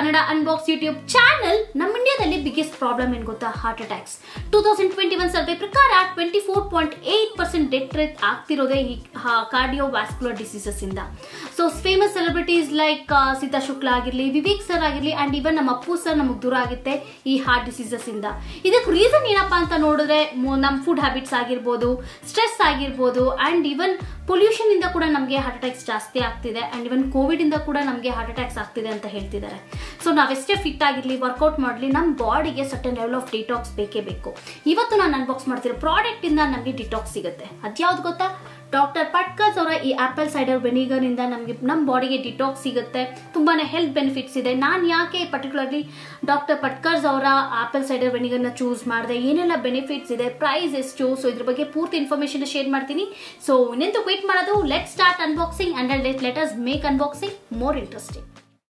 Kannada unbox YouTube channel ನಮ್ಮ ಇಂಡಿಯಾದಲ್ಲಿ biggest problem ಏನು ಗೊತ್ತಾ heart attacks two thousand twenty one survey ಪ್ರಕಾರ twenty four point eight percent death rate ಆಗ್ತಿರೋದೇ ಈ ಕಾರ್ಡಿಯೋ ವ್ಯಾಸ್ಕುಲರ್ ಡಿಸೀಸಸ್ ಇಂದ so famous celebrities like Sita Shukla ಆಗಿರಲಿ ವಿವೇಕ್ ಸರ್ ಆಗಿರಲಿ ಅಂಡ್ ಇವನ್ ನಮ್ಮ ಅಪ್ಪು ಸರ್ ನಮಗೆ ದೂರ ಆಗುತ್ತೆ ಈ ಹಾರ್ಟ್ ಡಿಸೀಸಸ್ ಇಂದ ಇದಕ್ಕೆ ರೀಸನ್ ಏನಪ್ಪಾ ಅಂತ ನೋಡಿದ್ರೆ ಮೊ- ನಮ್ಮ ಫುಡ್ ಹ್ಯಾಬಿಟ್ಸ್ ಆಗಿರ್ಬೋದು ಸ್ಟ್ರೆಸ್ ಆಗಿರ್ಬೋದು ಅಂಡ್ ಇವನ್ ಪೊಲ್ಯೂಷನ್ ಇಂದ ಕೂಡ ನಮಗೆ ಹಾರ್ಟ್ ಅಟ್ಯಾಕ್ಸ್ ಜಾಸ್ತಿ ಆಗ್ತಿದೆ ಅಂಡ್ ಇವನ್ ಕೋವಿಡ್ ಇಂದ ಕೂಡ ನಮಗೆ ಹಾರ್ಟ್ ಅಟ್ಯಾಕ್ಸ್ ಆಗ್ತಿದೆ ಅಂತ ಹೇಳ್ತಿದ್ದಾರೆ ಸೊ ನಾವೆಷ್ಟೇ ಫಿಟ್ ಆಗಿರಲಿ ವರ್ಕೌಟ್ ಮಾಡಲಿ ನಮ್ಮ ಬಾಡಿಗೆ ಸಟನ್ ಲೆವೆಲ್ ಆಫ್ ಡಿಟಾಕ್ಸ್ ಬೇಕೇ ಬೇಕು ಇವತ್ತು ನಾನು ಅನ್ಬಾಕ್ಸ್ ಮಾಡ್ತಿರೋ ಪ್ರಾಡಕ್ಟ್ ಇಂದ ನಮಗೆ ಡಿಟಾಕ್ಸ್ ಸಿಗುತ್ತೆ ಅದ್ಯಾವ್ದು ಗೊತ್ತಾ ಡಾಕ್ಟರ್ ಪಟ್ಕರ್ಸ್ ಅವರ ಈ ಆಪಲ್ ಸೈಡರ್ ವೆನಿಗರ್ ಇಂದ ನಮಗೆ ನಮ್ಮ ಬಾಡಿಗೆ ಡಿಟಾಕ್ಸ್ ಸಿಗುತ್ತೆ ತುಂಬಾನೇ ಹೆಲ್ತ್ ಬೆನಿಫಿಟ್ಸ್ ಇದೆ ನಾನು ಯಾಕೆ ಪರ್ಟಿಕ್ಯುಲರ್ಲಿ ಡಾಕ್ಟರ್ ಪಟ್ಕರ್ಸ್ ಅವರ ಆಪಲ್ ಸೈಡರ್ ವೆನಿಗರ್ನ ಚೂಸ್ ಮಾಡಿದೆ ಏನೆಲ್ಲ ಬೆನಿಫಿಟ್ಸ್ ಇದೆ ಪ್ರೈಸ್ ಎಷ್ಟು ಸೊ ಇದ್ರ ಬಗ್ಗೆ ಪೂರ್ತಿ ಇನ್ಫಾರ್ಮೇಶನ್ ಶೇರ್ ಮಾಡ್ತೀನಿ ಸೊ ಇನ್ನೆಂತ ವೇಟ್ ಮಾಡೋದು let start unboxing and let let us make unboxing more interesting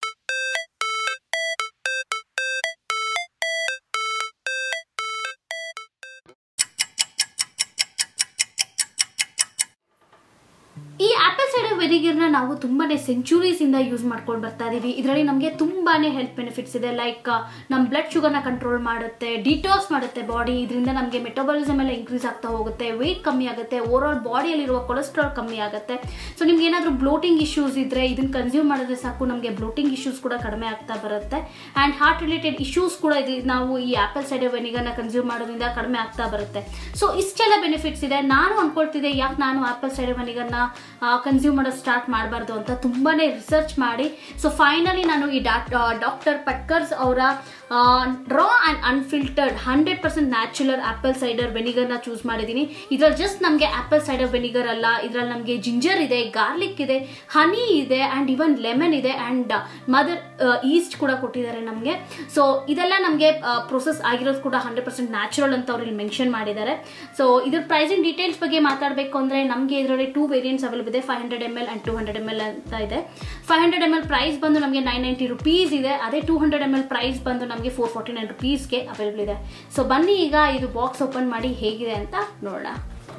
ಈ ಆಪಲ್ ಸೈಡರ್ ವೆನಿಗರ್ನ ನಾವು ತುಂಬಾನೇ ಸೆಂಚುರೀಸ್ ಇಂದ ಯೂಸ್ ಮಾಡ್ಕೊಂಡು ಬರ್ತಾ ಇದೀವಿ ಇದರಲ್ಲಿ ನಮಗೆ ತುಂಬಾನೇ ಹೆಲ್ತ್ ಬೆನಿಫಿಟ್ಸ್ ಇದೆ ಲೈಕ್ ನಮ್ಮ ಬ್ಲಡ್ ಶುಗರ್ನ ಕಂಟ್ರೋಲ್ ಮಾಡುತ್ತೆ ಡಿಟಾಕ್ಸ್ ಮಾಡುತ್ತೆ ಬಾಡಿ ಇದರಿಂದ ನಮಗೆ ಮೆಟಬಾಲಿಸಮ್ ಎಲ್ಲ ಇನ್ಕ್ರೀಸ್ ಆಗ್ತಾ ಹೋಗುತ್ತೆ ವೆಯ್ಟ್ ಕಮ್ಮಿ ಆಗುತ್ತೆ ಓವರ್ ಆಲ್ ಬಾಡಿಯಲ್ಲಿರುವ ಕೊಲೆಸ್ಟ್ರಾಲ್ ಕಮ್ಮಿ ಆಗುತ್ತೆ ಸೊ ನಿಮ್ಗೆ ಏನಾದರೂ ಬ್ಲೋಟಿಂಗ್ ಇಶ್ಯೂಸ್ ಇದ್ರೆ ಇದನ್ನ ಕನ್ಸ್ಯೂಮ್ ಮಾಡಿದ್ರೆ ಸಾಕು ನಮಗೆ ಬ್ಲೋಟಿಂಗ್ ಇಶ್ಯೂಸ್ ಕೂಡ ಕಡಿಮೆ ಆಗ್ತಾ ಬರುತ್ತೆ ಆ್ಯಂಡ್ ಹಾರ್ಟ್ ರಿಲೇಟೆಡ್ ಇಶ್ಯೂಸ್ ಕೂಡ ಇದು ನಾವು ಈ ಆಪಲ್ ಸೈಡರ್ ವೆನಿಗರ್ನ ಕನ್ಸ್ಯೂಮ್ ಮಾಡೋದ್ರಿಂದ ಕಡಿಮೆ ಆಗ್ತಾ ಬರುತ್ತೆ ಸೊ ಇಷ್ಟೆಲ್ಲ ಬೆನಿಫಿಟ್ಸ್ ಇದೆ ನಾನು ಅನ್ಕೊಳ್ತಿದ್ದೆ ಯಾಕೆ ನಾನು ಆಪಲ್ ಸೈಡರ್ ವೆನಿಗರ್ನ ಕನ್ಸ್ಯೂಮ್ ಮಾಡೋದು ಸ್ಟಾರ್ಟ್ ಮಾಡಬಾರ್ದು ಅಂತ ತುಂಬಾನೇ ರಿಸರ್ಚ್ ಮಾಡಿ ಸೊ ಫೈನಲಿ ನಾನು ಈ ಡಾಕ್ಟರ್ ಪಟ್ಕರ್ಸ್ ಅವರ raw and unfiltered hundred percent natural apple cider ವೆನಿಗರ್ನ ಚೂಸ್ ಮಾಡಿದ್ದೀನಿ ಇದ್ರಲ್ಲಿ ಜಸ್ಟ್ ನಮಗೆ ಆಪಲ್ ಸೈಡರ್ ವೆನಿಗರ್ ಅಲ್ಲ ಇದ್ರಲ್ಲಿ ನಮಗೆ ಜಿಂಜರ್ ಇದೆ ಗಾರ್ಲಿಕ್ ಇದೆ ಹನಿ ಇದೆ ಆ್ಯಂಡ್ ಇವನ್ ಲೆಮನ್ ಇದೆ ಆ್ಯಂಡ್ ಮದರ್ ಈಸ್ಟ್ ಕೂಡ ಕೊಟ್ಟಿದ್ದಾರೆ ನಮಗೆ ಸೊ ಇದೆಲ್ಲ ನಮಗೆ ಪ್ರೊಸೆಸ್ ಆಗಿರೋದು ಕೂಡ ಹಂಡ್ರೆಡ್ ಪರ್ಸೆಂಟ್ ನ್ಯಾಚುರಲ್ ಅಂತ ಅವ್ರು ಇಲ್ಲಿ ಮೆನ್ಷನ್ ಮಾಡಿದ್ದಾರೆ ಸೊ ಇದ್ರ ಪ್ರೈಸಿಂಗ್ ಡೀಟೇಲ್ಸ್ ಬಗ್ಗೆ ಮಾತಾಡಬೇಕು ಅಂದರೆ ನಮಗೆ ಇದರಲ್ಲಿ ಟೂ ವೇರಿಯಂಟ್ಸ್ ಅವೈಲೇಬಲ್ ಇದೆ five hundred M L and two hundred M L ಅಂತ ಇದೆ five hundred M L price ಬಂದು ನಮಗೆ ನೈನ್ ನೈಂಟಿ ರುಪೀಸ್ ಇದೆ ಅದೇ two hundred M L price ಬಂದು ನಮಗೆ ಫೋರ್ ಫಾರ್ಟಿ ನೈನ್ ರುಪೀಸ್ಗೆ ಅವೈಲೇಬಲ್ ಇದೆ ಸೊ ಬನ್ನಿ ಈಗ ಇದು ಬಾಕ್ಸ್ ಓಪನ್ ಮಾಡಿ ಹೇಗಿದೆ ಅಂತ ನೋಡೋಣ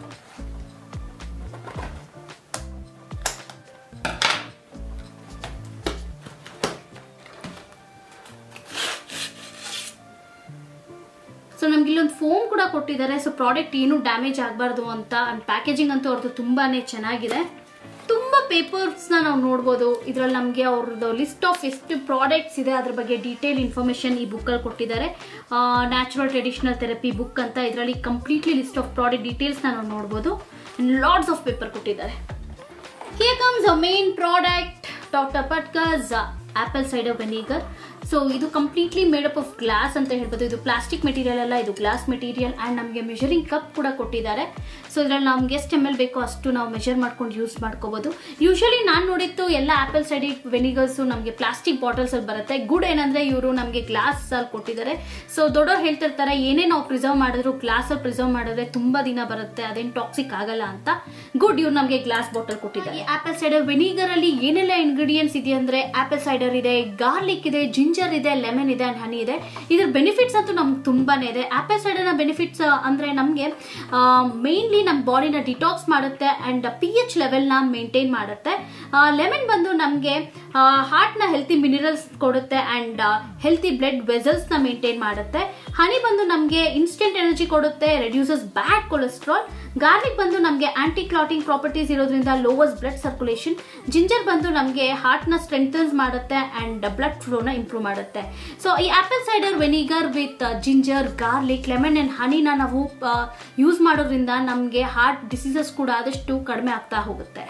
ಸೊ ನಮ್ಗೆ ಇಲ್ಲೊಂದು ಫೋಮ್ ಕೂಡ ಕೊಟ್ಟಿದ್ದಾರೆ ಸೊ ಪ್ರಾಡಕ್ಟ್ ಏನು ಡ್ಯಾಮೇಜ್ ಆಗಬಾರ್ದು ಅಂತ ಅಂಡ್ ಪ್ಯಾಕೇಜಿಂಗ್ ಅಂತೂ ಅವ್ರದ್ದು ತುಂಬಾನೇ ಚೆನ್ನಾಗಿದೆ ತುಂಬ ಪೇಪರ್ಸ್ನ ನಾವು ನೋಡ್ಬೋದು ಇದರಲ್ಲಿ ನಮಗೆ ಅವ್ರದ್ದು ಲಿಸ್ಟ್ ಆಫ್ ಎಷ್ಟು ಪ್ರಾಡಕ್ಟ್ಸ್ ಇದೆ ಅದ್ರ ಬಗ್ಗೆ ಡೀಟೇಲ್ ಇನ್ಫಾರ್ಮೇಷನ್ ಈ ಬುಕ್ಕಲ್ಲಿ ಕೊಟ್ಟಿದ್ದಾರೆ ನ್ಯಾಚುರಲ್ ಟ್ರೆಡಿಷನಲ್ ಥೆರಪಿ ಬುಕ್ ಅಂತ ಇದರಲ್ಲಿ ಕಂಪ್ಲೀಟ್ಲಿ ಲಿಸ್ಟ್ ಆಫ್ ಪ್ರಾಡಕ್ಟ್ ಡೀಟೇಲ್ಸ್ನ ನಾವು ನೋಡ್ಬೋದು ಲಾರ್ಡ್ಸ್ ಆಫ್ ಪೇಪರ್ ಕೊಟ್ಟಿದ್ದಾರೆ here comes a main product doctor Patkar's apple cider vinegar so ಇದು ಕಂಪ್ಲೀಟ್ಲಿ ಮೇಡಪ್ ಆಫ್ ಗ್ಲಾಸ್ ಅಂತ ಹೇಳ್ಬೋದು ಇದು ಪ್ಲಾಸ್ಟಿಕ್ ಮೆಟೀರಿಯಲ್ ಅಲ್ಲ ಇದು ಗ್ಲಾಸ್ ಮೆಟೀರಿಯಲ್ ಆ್ಯಂಡ್ ನಮಗೆ ಮೆಷರಿಂಗ್ ಕಪ್ ಕೂಡ ಕೊಟ್ಟಿದ್ದಾರೆ ಸೊ ಇದರಲ್ಲಿ ನಮ್ಗೆ ಎಷ್ಟು ಎಮ್ ಎಲ್ ಬೇಕೋ ಅಷ್ಟು ನಾವು ಮೆಷರ್ ಮಾಡ್ಕೊಂಡು ಯೂಸ್ ಮಾಡ್ಕೋಬೋದು ಯೂಶಲಿ ನಾನು ನೋಡಿದ್ದು ಎಲ್ಲ ಆಪಲ್ ಸೈಡಿ ವೆನಿಗರ್ಸು ನಮಗೆ ಪ್ಲಾಸ್ಟಿಕ್ ಬಾಟಲ್ಸಲ್ಲಿ ಬರುತ್ತೆ ಗುಡ್ ಏನಂದರೆ ಇವರು ನಮಗೆ ಗ್ಲಾಸಲ್ಲಿ ಕೊಟ್ಟಿದ್ದಾರೆ ಸೊ ದೊಡ್ಡವ್ರು ಹೇಳ್ತಿರ್ತಾರೆ ಏನೇ ನಾವು ಪ್ರಿಸರ್ವ್ ಮಾಡಿದ್ರು ಗ್ಲಾಸಲ್ಲಿ ಪ್ರಿಸರ್ವ್ ಮಾಡಿದ್ರೆ ತುಂಬ ದಿನ ಬರುತ್ತೆ ಅದೇನು ಟಾಕ್ಸಿಕ್ ಆಗಲ್ಲ ಅಂತ ಗುಡ್ ಇವ್ರು ನಮಗೆ ಗ್ಲಾಸ್ ಬಾಟಲ್ ಕೊಟ್ಟಿದ್ದಾರೆ ಆಪಲ್ ಸೈಡರ್ ವೆನಿಗರ್ ಅಲ್ಲಿ ಏನೆಲ್ಲ ಇಂಗ್ರೀಡಿಯೆಂಟ್ಸ್ ಇದೆ ಅಂದ್ರೆ ಆಪಲ್ ಸೈಡರ್ ಇದೆ ಗಾರ್ಲಿಕ್ ಇದೆ ಜಿಂಜರ್ ಇದೆ ಲೆಮನ್ ಇದೆ ಅಂಡ್ ಹನಿ ಇದೆ ಇದ್ರ ಬೆನಿಫಿಟ್ಸ್ ಅಂತೂ ನಮ್ಗೆ ತುಂಬಾನೇ ಇದೆ ಆಪಲ್ ಸೈಡರ್ನ ಬೆನಿಫಿಟ್ಸ್ ಅಂದ್ರೆ ನಮಗೆ ಮೇನ್ಲಿ ನಮ್ಮ ಬಾಡಿನ ಡಿಟಾಕ್ಸ್ ಮಾಡುತ್ತೆ ಅಂಡ್ ಪಿ ಎಚ್ ಲೆವೆಲ್ನ ಮೇಂಟೈನ್ ಮಾಡುತ್ತೆ ಲೆಮನ್ ಬಂದು ನಮಗೆ ಹಾರ್ಟ್ನ ಹೆಲ್ತಿ ಮಿನರಲ್ಸ್ ಕೊಡುತ್ತೆ ಅಂಡ್ ಹೆಲ್ತಿ ಬ್ಲಡ್ ವೆಸಲ್ಸ್ನ ಮೇಂಟೈನ್ ಮಾಡುತ್ತೆ ಹನಿ ಬಂದು ನಮಗೆ ಇನ್ಸ್ಟೆಂಟ್ ಎನರ್ಜಿ ಕೊಡುತ್ತೆ ರೆಡ್ಯೂಸಸ್ ಬ್ಯಾಡ್ ಕೊಲೆಸ್ಟ್ರಾಲ್ ಗಾರ್ಲಿಕ್ ಬಂದು ನಮಗೆ ಆಂಟಿ ಕ್ಲಾಟಿಂಗ್ ಪ್ರಾಪರ್ಟೀಸ್ ಇರೋದ್ರಿಂದ ಲೋವಸ್ ಬ್ಲಡ್ ಸರ್ಕ್ಯುಲೇಷನ್ ಜಿಂಜರ್ ಬಂದು ನಮಗೆ ಹಾರ್ಟ್ನ ಸ್ಟ್ರೆಂಥನ್ಸ್ ಮಾಡುತ್ತೆ ಅಂಡ್ ಬ್ಲಡ್ ಫ್ಲೋನ ಇಂಪ್ರೂವ್ ಮಾಡುತ್ತೆ ಸೊ ಈ apple cider vinegar with ginger garlic lemon and ಹನಿನ ನಾವು ಯೂಸ್ ಮಾಡೋದ್ರಿಂದ ನಮಗೆ ಹಾರ್ಟ್ ಡಿಸೀಸಸ್ ಕೂಡ ಆದಷ್ಟು ಕಡಿಮೆ ಆಗ್ತಾ ಹೋಗುತ್ತೆ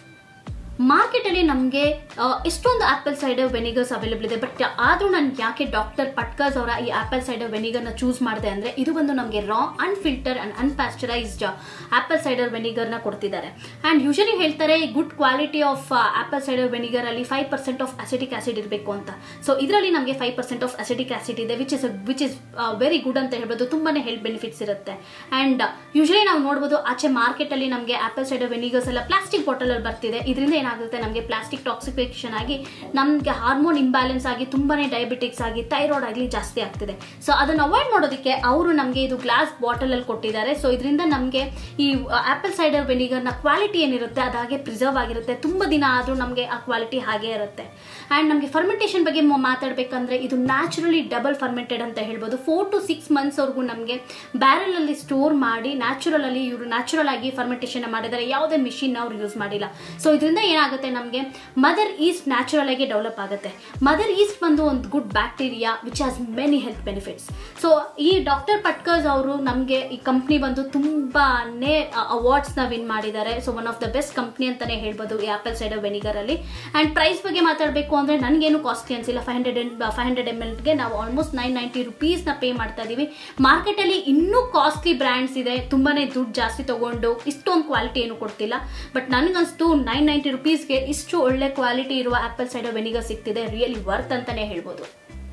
ಮಾರ್ಕೆಟಲ್ಲಿ ನಮಗೆ ಎಷ್ಟೊಂದು ಆಪಲ್ ಸೈಡರ್ ವೆನಿಗರ್ಸ್ ಅವೈಲೇಬಲ್ ಇದೆ ಬಟ್ ಆದರೂ ನಾನು ಯಾಕೆ ಡಾಕ್ಟರ್ ಪಟ್ಕರ್ಸ್ ಅವರ ಈ ಆಪಲ್ ಸೈಡರ್ ವೆನಿಗರ್ನ ಚೂಸ್ ಮಾಡಿದೆ ಅಂದರೆ ಇದು ಬಂದು ನಮಗೆ raw unfilter and unpasteurised apple cider ವೆನಿಗರ್ನ ಕೊಡ್ತಿದ್ದಾರೆ ಆ್ಯಂಡ್ ಯೂಶಲಿ ಹೇಳ್ತಾರೆ good quality of apple cider vinegar ಅಲ್ಲಿ five percent of acetic acid ಇರಬೇಕು ಅಂತ ಸೊ ಇದರಲ್ಲಿ ನಮಗೆ five percent of acetic acid ಇದೆ which is which is very good ಅಂತ ಹೇಳ್ಬೋದು ತುಂಬಾನೇ ಹೆಲ್ತ್ ಬೆನಿಫಿಟ್ಸ್ ಇರುತ್ತೆ ಆ್ಯಂಡ್ ಯೂಶಲಿ ನಾವು ನೋಡ್ಬೋದು ಆಚೆ ಮಾರ್ಕೆಟಲ್ಲಿ ನಮಗೆ ಆಪಲ್ ಸೈಡರ್ ವೆನಿಗರ್ಸ್ ಎಲ್ಲ ಪ್ಲಾಸ್ಟಿಕ್ ಬಾಟಲಲ್ಲಿ ಬರ್ತಿದೆ ಇದರಿಂದ ಏನಾಗುತ್ತೆ ನಮಗೆ ಪ್ಲಾಸ್ಟಿಕ್ ಟಾಕ್ಸಿಫಿಕೇಶನ್ ಆಗಿ ನಮಗೆ ಹಾರ್ಮೋನ್ ಇಂಬ್ಯಾಲೆನ್ಸ್ ಆಗಿ ತುಂಬಾನೇ ಡಯಾಬಿಟಿಕ್ಸ್ ಆಗಿ ಥೈರಾಯ್ಡ್ ಆಗಲಿ ಜಾಸ್ತಿ ಆಗ್ತಿದೆ ಸೊ ಅದನ್ನು ಅವಾಯ್ಡ್ ಮಾಡೋದಕ್ಕೆ ಅವರು ನಮಗೆ ಇದು ಗ್ಲಾಸ್ ಬಾಟಲಲ್ಲಿ ಕೊಟ್ಟಿದ್ದಾರೆ ಸೊ ಇದರಿಂದ ನಮಗೆ ಈ ಆಪಲ್ ಸೈಡರ್ ವೆನಿಗರ್ನ ಕ್ವಾಲಿಟಿ ಏನಿರುತ್ತೆ ಅದು ಹಾಗೆ ಪ್ರಿಸರ್ವ್ ಆಗಿರುತ್ತೆ ತುಂಬ ದಿನ ಆದರೂ ನಮಗೆ ಆ ಕ್ವಾಲಿಟಿ ಹಾಗೆ ಇರುತ್ತೆ ಆ್ಯಂಡ್ ನಮಗೆ ಫರ್ಮೆಂಟೇಷನ್ ಬಗ್ಗೆ ಮ- ಮಾತಾಡ್ಬೇಕಂದ್ರೆ ಇದು ನ್ಯಾಚುರಲಿ ಡಬಲ್ ಫರ್ಮೆಂಟೆಡ್ ಅಂತ ಹೇಳ್ಬೋದು ಫೋರ್ ಟು ಸಿಕ್ಸ್ ಮಂತ್ಸ್ವರೆಗೂ ನಮಗೆ ಬ್ಯಾರಲಲ್ಲಿ ಸ್ಟೋರ್ ಮಾಡಿ ನ್ಯಾಚುರಲ್ ಅಲ್ಲಿ ಇವರು ನ್ಯಾಚುರಲ್ ಆಗಿ ಫರ್ಮೆಂಟೇಷನ್ ಮಾಡಿದ್ದಾರೆ ಯಾವುದೇ ಮಿಷಿನ್ ಅವ್ರು ಯೂಸ್ ಮಾಡಿಲ್ಲ ಸೊ ಇದರಿಂದ ಏನಾಗುತ್ತೆ ನಮಗೆ ಮದರ್ ಈಸ್ಟ್ ನ್ಯಾಚುರಲ್ ಆಗಿ ಡೆವಲಪ್ ಆಗುತ್ತೆ ಮದರ್ ಈಸ್ಟ್ ಬಂದು ಒಂದು good bacteria which has many health benefits so ಈ ಡಾಕ್ಟರ್ ಪಟ್ಕರ್ಸ್ ಅವರು ನಮಗೆ ಈ ಕಂಪ್ನಿ ಬಂದು ತುಂಬಾನೇ ಅವಾರ್ಡ್ಸ್ನ ವಿನ್ ಮಾಡಿದ್ದಾರೆ so one of the best company ಅಂತಾನೆ ಹೇಳ್ಬೋದು ಈ ಆಪಲ್ ಸೈಡರ್ ವೆನಿಗರ್ ಅಲ್ಲಿ ಅಂಡ್ ಪ್ರೈಸ್ ಬಗ್ಗೆ ಮಾತಾಡಬೇಕು ಅಂದ್ರೆ ನನಗೇನು ಕಾಸ್ಟ್ಲಿ ಅನ್ಸಿಲ್ಲ five hundred five hundred M ಎಲ್ಗೆ ನಾವು ಆಲ್ಮೋಸ್ಟ್ ನೈನ್ ನೈಂಟಿ ರುಪೀಸ್ನ ಪೇ ಮಾಡ್ತಾ ಇದೀವಿ ಮಾರ್ಕೆಟಲ್ಲಿ ಇನ್ನೂ ಕಾಸ್ಟ್ಲಿ ಬ್ರ್ಯಾಂಡ್ಸ್ ಇದೆ ತುಂಬಾನೇ ದುಡ್ಡು ಜಾಸ್ತಿ ತಗೊಂಡು ಇಷ್ಟೊಂದು ಕ್ವಾಲಿಟಿ ಏನು ಕೊಡ್ತಿಲ್ಲ ಬಟ್ ನನಗನ್ಸ್ತು ನೈನ್ ನೈಂಟಿ ರುಪೀಸ್ಗೆ ಇಷ್ಟು ಒಳ್ಳೆ ಕ್ವಾಲಿಟಿ ಇರುವ ಆಪಲ್ ಸೈಡರ್ ವೆನಿಗರ್ ಸಿಗ್ತಿದೆ ರಿಯಲಿ ವರ್ತ್ ಅಂತಾನೆ ಹೇಳ್ಬೋದು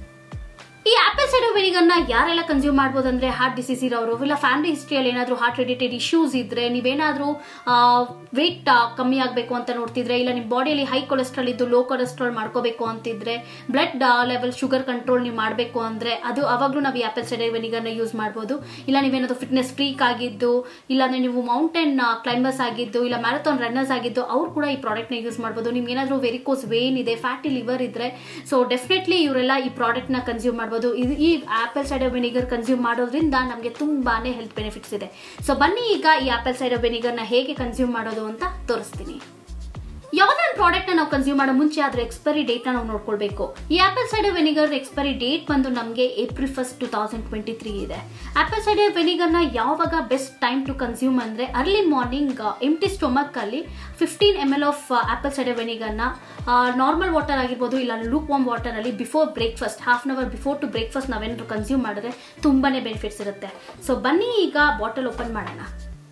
ಈ ಆಪಲ್ ಸೈಡರ್ ವೆನಿಗರ್ನ ಯಾರೆಲ್ಲ ಕನ್ಸ್ಯೂಮ್ ಮಾಡ್ಬೋದು ಅಂದ್ರೆ ಹಾರ್ಟ್ ಡಿಸೀಸ್ ಇರೋರು ಇಲ್ಲ ಫ್ಯಾಮಿಲಿ ಹಿಸ್ಟ್ರಿಯಲ್ಲಿ ಏನಾದರೂ ಹಾರ್ಟ್ ರಿಲೇಟೆಡ್ ಇಶ್ಯೂಸ್ ಇದ್ರೆ ನೀವೇನಾದರೂ ವೆಯ್ಟ್ ಕಮ್ಮಿ ಆಗಬೇಕು ಅಂತ ನೋಡ್ತಿದ್ರೆ ಇಲ್ಲ ನಿಮ್ಮ ಬಾಡಿಯಲ್ಲಿ ಹೈ ಕೊಲೆಸ್ಟ್ರಾಲ್ ಇದ್ದು ಲೋ ಕೊಲೆಸ್ಟ್ರಾಲ್ ಮಾಡ್ಕೋಬೇಕು ಅಂತಿದ್ರೆ ಬ್ಲಡ್ ಲೆವೆಲ್ ಶುಗರ್ ಕಂಟ್ರೋಲ್ ನೀವು ಮಾಡಬೇಕು ಅಂದ್ರೆ ಅದು ಅವಾಗಲೂ ನಾವು ಈ ಆಪಲ್ ಸೈಡರ್ ವೆನಿಗರ್ನ ಯೂಸ್ ಮಾಡ್ಬೋದು ಇಲ್ಲ ನೀವೇನಾದರೂ ಫಿಟ್ನೆಸ್ ಫ್ರೀಕ್ ಆಗಿದ್ದು ಇಲ್ಲಾಂದ್ರೆ ನೀವು ಮೌಂಟೇನ್ ಕ್ಲೈಂಬರ್ಸ್ ಆಗಿದ್ದು ಇಲ್ಲ ಮ್ಯಾರಥಾನ್ ರನ್ನರ್ಸ್ ಆಗಿದ್ದು ಅವ್ರು ಕೂಡ ಈ ಪ್ರಾಡಕ್ಟ್ನ ಯೂಸ್ ಮಾಡ್ಬೋದು ನಿಮ್ಗೆ ಏನಾದರೂ ವೆರಿಕೋಸ್ ವೇನ್ ಇದೆ ಫ್ಯಾಟಿ ಲಿವರ್ ಇದ್ರೆ ಸೊ ಡೆಫಿನೆಟ್ಲಿ ಇವರೆಲ್ಲ ಈ ಪ್ರಾಡಕ್ಟ್ನ ಕನ್ಸ್ಯೂಮ್ ಮಾಡ್ಬೋದು ಇದು ಈ ಆಪಲ್ ಸೈಡರ್ ವೆನಿಗರ್ ಕನ್ಸ್ಯೂಮ್ ಮಾಡೋದ್ರಿಂದ ನಮಗೆ ತುಂಬಾನೇ ಹೆಲ್ತ್ ಬೆನಿಫಿಟ್ಸ್ ಇದೆ ಸೊ ಬನ್ನಿ ಈಗ ಈ ಆಪಲ್ ಸೈಡರ್ ವೆನಿಗರ್ನ ಹೇಗೆ ಕನ್ಸ್ಯೂಮ್ ಮಾಡೋದು ಅಂತ ತೋರಿಸ್ತೀನಿ ಯಾವುದೇ ಒಂದು ಪ್ರಾಡಕ್ಟ್ ನಾವು ಕನ್ಸ್ಯೂಮ್ ಮಾಡೋ ಮುಂಚೆ ಅದ್ರ ಎಕ್ಸ್ಪೈರಿ ಡೇಟ್ ನಾವು ನೋಡ್ಕೊಳ್ಬೇಕು ಈ apple cider vinegar expiry date ಬಂದು ನಮಗೆ April first two thousand twenty three ಇದೆ ಆಪಲ್ ಸೈಡರ್ ವೆನಿಗರ್ನ ಯಾವಾಗ ಬೆಸ್ಟ್ ಟೈಮ್ ಟು ಕನ್ಸ್ಯೂಮ್ ಅಂದ್ರೆ ಅರ್ಲಿ ಮಾರ್ನಿಂಗ್ ಎಂಟಿ ಸ್ಟೊಮಕ್ ಅಲ್ಲಿ fifteen M L of apple cider ವೆನಿಗರ್ನ ನಾರ್ಮಲ್ ವಾಟರ್ ಆಗಿರ್ಬೋದು ಇಲ್ಲ ಲೂಪ್ ವಾಮ್ ವಾಟರ್ ಅಲ್ಲಿ before breakfast half an hour before to breakfast ನಾವೇನಾದ್ರು ಕನ್ಸ್ಯೂಮ್ ಮಾಡಿದ್ರೆ ತುಂಬಾನೇ ಬೆನಿಫಿಟ್ಸ್ ಇರುತ್ತೆ ಸೊ ಬನ್ನಿ ಈಗ ಬಾಟಲ್ ಓಪನ್ ಮಾಡೋಣ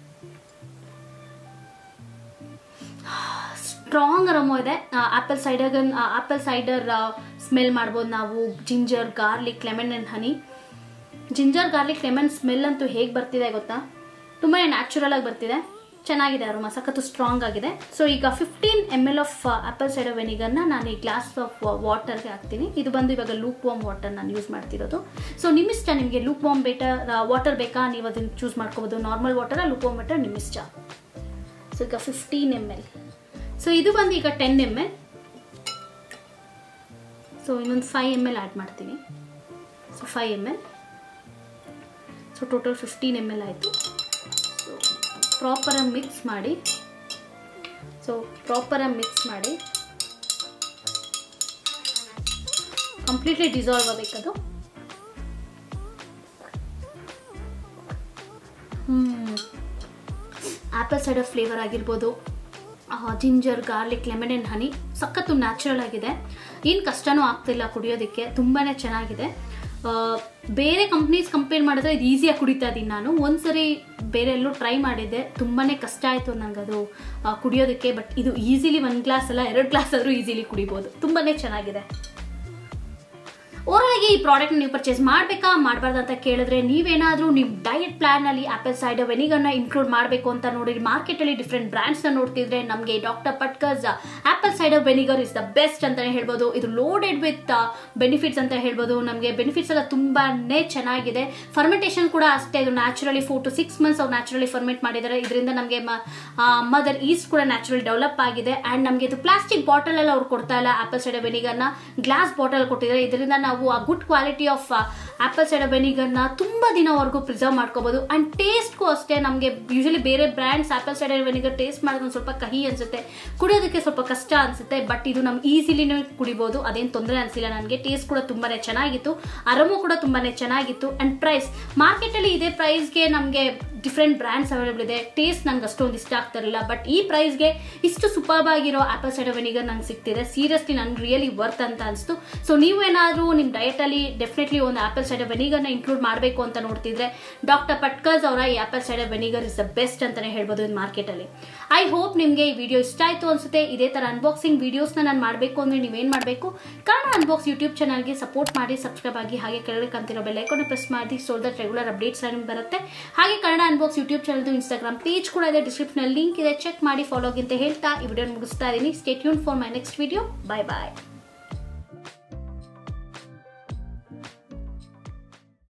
ಸ್ಟ್ರಾಂಗ್ ಅರಮೋ ಇದೆ apple cider apple cider smell ಮಾಡ್ಬೋದು ನಾವು ginger garlic lemon and honey ginger garlic lemon smell ಅಂತೂ ಹೇಗೆ ಬರ್ತಿದೆ ಗೊತ್ತಾ ತುಂಬಾ ನ್ಯಾಚುರಲ್ ಆಗಿ ಬರ್ತಿದೆ ಚೆನ್ನಾಗಿದೆ ಅರೋಮ ಸಖತ್ತು ಸ್ಟ್ರಾಂಗ್ ಆಗಿದೆ ಸೊ ಈಗ fifteen M L of apple cider ವೆನಿಗರ್ನ ನಾನು ಈ ಗ್ಲಾಸ್ ಆಫ್ ವಾಟರ್ಗೆ ಹಾಕ್ತೀನಿ ಇದು ಬಂದು ಇವಾಗ ಲೂಪ್ ವಾಮ್ ವಾಟರ್ ನಾನು ಯೂಸ್ ಮಾಡ್ತಿರೋದು ಸೊ ನಿಮ್ಮಿಷ್ಟ ನಿಮಗೆ ಲೂಪ್ ವಾಮ್ ಬೇಟರ್ ವಾಟರ್ ಬೇಕಾ ನೀವು ಅದನ್ನು ಚೂಸ್ ಮಾಡ್ಕೋಬೋದು normal water lukewarm water ನಿಮ್ಮಿಷ್ಟ ಸೊ ಈಗ ಫಿಫ್ಟೀನ್ ಎಮ್ ಎಲ್ ಸೊ ಇದು ಬಂದು ಈಗ ಟೆನ್ ಎಮ್ ಎಲ್ ಸೊ ಇನ್ನೊಂದು ಫೈವ್ ಎಮ್ ಎಲ್ ಆ್ಯಡ್ ಮಾಡ್ತೀನಿ so five M L so total fifteen M L ಆಯಿತು ಸೊ ಪ್ರಾಪರಾಗಿ ಮಿಕ್ಸ್ ಮಾಡಿ ಸೊ ಪ್ರಾಪರಾಗಿ ಮಿಕ್ಸ್ ಮಾಡಿ ಕಂಪ್ಲೀಟ್ಲಿ ಡಿಸಾಲ್ವ್ ಆಗಬೇಕದು ಆ್ಯಪಲ್ ಸೈಡರ್ ಫ್ಲೇವರ್ ಆಗಿರ್ಬೋದು ginger garlic lemon and honey ಸಖತ್ತು ನ್ಯಾಚುರಲ್ ಆಗಿದೆ ಏನು ಕಷ್ಟನೂ ಆಗ್ತಿಲ್ಲ ಕುಡಿಯೋದಕ್ಕೆ ತುಂಬಾ ಚೆನ್ನಾಗಿದೆ ಆ, ಬೇರೆ ಕಂಪ್ನೀಸ್ ಕಂಪೇರ್ ಮಾಡಿದ್ರೆ ಇದು ಈಸಿಯಾಗಿ ಕುಡಿತಾ ಇದ್ದೀನಿ ನಾನು ಒಂದ್ಸರಿ ಬೇರೆ ಎಲ್ಲೂ ಟ್ರೈ ಮಾಡಿದ್ದೆ ತುಂಬಾ ಕಷ್ಟ ಆಯಿತು ನಂಗೆ ಅದು ಆ, ಕುಡಿಯೋದಕ್ಕೆ ಬಟ್ ಇದು ಈಸಿಲಿ ಒಂದು ಗ್ಲಾಸ್ ಅಲ್ಲ ಎರಡು ಗ್ಲಾಸ್ ಆದರೂ ಈಸಿಲಿ ಕುಡಿಬೋದು ತುಂಬಾ ಚೆನ್ನಾಗಿದೆ ಓವರಾಲ್ ಆಗಿ ಈ ಪ್ರಾಡಕ್ಟ್ ನೀವು ಪರ್ಚೇಸ್ ಮಾಡಬೇಕಾ ಮಾಡಬಾರ್ದು ಅಂತ ಕೇಳಿದ್ರೆ ನೀವೇನಾದರೂ ನಿಮ್ಮ ಡಯಟ್ ಪ್ಲಾನ್ ಅಲ್ಲಿ ಆಪಲ್ ಸೈಡರ್ ವೆನಿಗರ್ನ ಇನ್ಕ್ಲೂಡ್ ಮಾಡಬೇಕು ಅಂತ ನೋಡಿ ಮಾರ್ಕೆಟ್ ಅಲ್ಲಿ ಡಿಫ್ರೆಂಟ್ ಬ್ರ್ಯಾಂಡ್ಸ್ ನ ನೋಡ್ತಿದ್ರೆ ನಮಗೆ doctor Patkar's apple cider vinegar is the best ಅಂತಾನೆ ಹೇಳ್ಬೋದು ಇದು ಲೋಡೆಡ್ ವಿತ್ ಬೆನಿಫಿಟ್ಸ್ ಅಂತ ಹೇಳ್ಬೋದು ನಮಗೆ ಬೆನಿಫಿಟ್ಸ್ ಎಲ್ಲ ತುಂಬಾನೇ ಚೆನ್ನಾಗಿದೆ ಫರ್ಮೆಂಟೇಷನ್ ಕೂಡ ಅಷ್ಟೇ ಇದು naturally four to six months ಅವ್ರು ನ್ಯಾಚುರಲಿ ಫರ್ಮೆಂಟ್ ಮಾಡಿದ್ದಾರೆ ಇದರಿಂದ ನಮಗೆ ಮದರ್ ಈಸ್ಟ್ ಕೂಡ ನ್ಯಾಚುರಲ್ ಡೆವಲಪ್ ಆಗಿದೆ ಅಂಡ್ ನಮಗೆ ಇದು ಪ್ಲಾಸ್ಟಿಕ್ ಬಾಟಲ್ ಎಲ್ಲ ಅವ್ರು ಕೊಡ್ತಾ ಇಲ್ಲ ಆಪಲ್ ಸೈಡರ್ ವೆನಿಗರ್ನ ಗ್ಲಾಸ್ ಬಾಟಲ್ ಕೊಟ್ಟಿದ್ದಾರೆ ಇದರಿಂದ ನಾವು ಆ good quality of apple cider ವೆನಿಗರ್ನ ತುಂಬಾ ದಿನವರೆಗೂ ಪ್ರಿಸರ್ವ್ ಮಾಡ್ಕೋಬಹುದು ಅಂಡ್ ಟೇಸ್ಟ್ಗೂ ಅಷ್ಟೇ ನಮಗೆ ಯೂಶಲಿ ಬೇರೆ brands apple cider vinegar taste ಮಾಡೋದು ಒಂದು ಸ್ವಲ್ಪ ಕಹಿ ಅನ್ಸುತ್ತೆ ಕುಡಿಯೋದಕ್ಕೆ ಸ್ವಲ್ಪ ಕಷ್ಟ ಅನ್ಸುತ್ತೆ ಬಟ್ ಇದು ನಮ್ಗೆ ಈಸಿಲಿನೇ ಕುಡಿಬೋದು ಅದೇನು ತೊಂದರೆ ಅನಿಸಿಲ್ಲ ನನಗೆ ಟೇಸ್ಟ್ ಕೂಡ ತುಂಬಾನೇ ಚೆನ್ನಾಗಿತ್ತು ಅರಮು ಕೂಡ ತುಂಬಾನೇ ಚೆನ್ನಾಗಿತ್ತು ಅಂಡ್ ಪ್ರೈಸ್ ಮಾರ್ಕೆಟಲ್ಲಿ ಇದೇ ಪ್ರೈಸ್ಗೆ ನಮಗೆ ಡಿಫ್ರೆಂಟ್ ಬ್ರ್ಯಾಂಡ್ಸ್ ಅವೈಲೇಬಲ್ ಇದೆ ಟೇಸ್ಟ್ ನಂಗೆ ಅಷ್ಟೊಂದು ಇಷ್ಟ ಆಗ್ತಿರಲಿಲ್ಲ ಬಟ್ ಈ ಪ್ರೈಸ್ಗೆ ಇಷ್ಟು ಸೂಪರ್ಬ್ ಆಗಿರೋ ಆಪಲ್ ಸೈಡರ್ ವೆನಿಗರ್ ನಂಗೆ ಸಿಗ್ತಿದೆ ಸೀರಿಯಸ್ಲಿ ನನ್ಗೆ ರಿಯಲಿ ವರ್ತ್ ಅಂತ ಅನಿಸ್ತು ಸೊ ನೀವು ಏನಾದರೂ ನಿಮ್ಮ ಡಯಟಲ್ಲಿ ಡೆಫಿನೆಟ್ಲಿ ಒಂದು ಆಪಲ್ ಸೈಡರ್ ವೆನಿಗರ್ನ ಇನ್ಕ್ಲೂಡ್ ಮಾಡಬೇಕು ಅಂತ ನೋಡ್ತಿದ್ರೆ ಡಾಕ್ಟರ್ ಪಟ್ಕರ್ಸ್ ಅವರ ಈ apple cider vinegar is the best ಅಂತಾನೆ ಹೇಳ್ಬೋದು ಇದು ಮಾರ್ಕೆಟಲ್ಲಿ ಐ ಹೋಪ್ ನಿಮಗೆ ಈ ವಿಡಿಯೋ ಇಷ್ಟ ಆಯಿತು ಅನ್ಸುತ್ತೆ ಇದೇ ಥರ ಅನ್ಬಾಕ್ಸಿಂಗ್ ವಿಡಿಯೋಸ್ನ ನಾನು ಮಾಡಬೇಕು ಅಂದರೆ ನೀವೇನು ಮಾಡಬೇಕು ಕನ್ನಡ ಅನ್ಬಾಕ್ಸ್ ಯೂಟ್ಯೂಬ್ ಚಾನಲ್ಗೆ ಸಪೋರ್ಟ್ ಮಾಡಿ ಸಬ್ಸ್ಕ್ರೈಬ್ ಆಗಿ ಹಾಗೆ ಕೆಳಗೆ ಕಂತಿರೋ ಬೆಲ್ ಐಕಾನ್ ಪ್ರೆಸ್ ಮಾಡಿ ಸೊ ದಟ್ ರೆಗ್ಯುಲರ್ ಅಪ್ಡೇಟ್ಸ್ ನಿಮ್ಗೆ ಬರುತ್ತೆ ಹಾಗೆ ಕನ್ನಡ ಅನ್ಬಾಕ್ಸ್ ಯೂಟ್ಯೂಬ್ ಚಾನಲ್ದು ಇನ್ಸ್ಟಾಗ್ರಾಮ್ ಪೇಜ್ ಕೂಡ ಇದೆ ಡಿಸ್ಕ್ರಿಪ್ಷನ್ ಲಿಂಕ್ ಇದೆ ಚೆಕ್ ಮಾಡಿ ಫಾಲೋಗಿ ಅಂತ ಹೇಳ್ತಾ ಈ ವಿಡಿಯೋ ಮುಗಿಸ್ತಾ ಇದ್ದೀನಿ stay tuned for my next video bye bye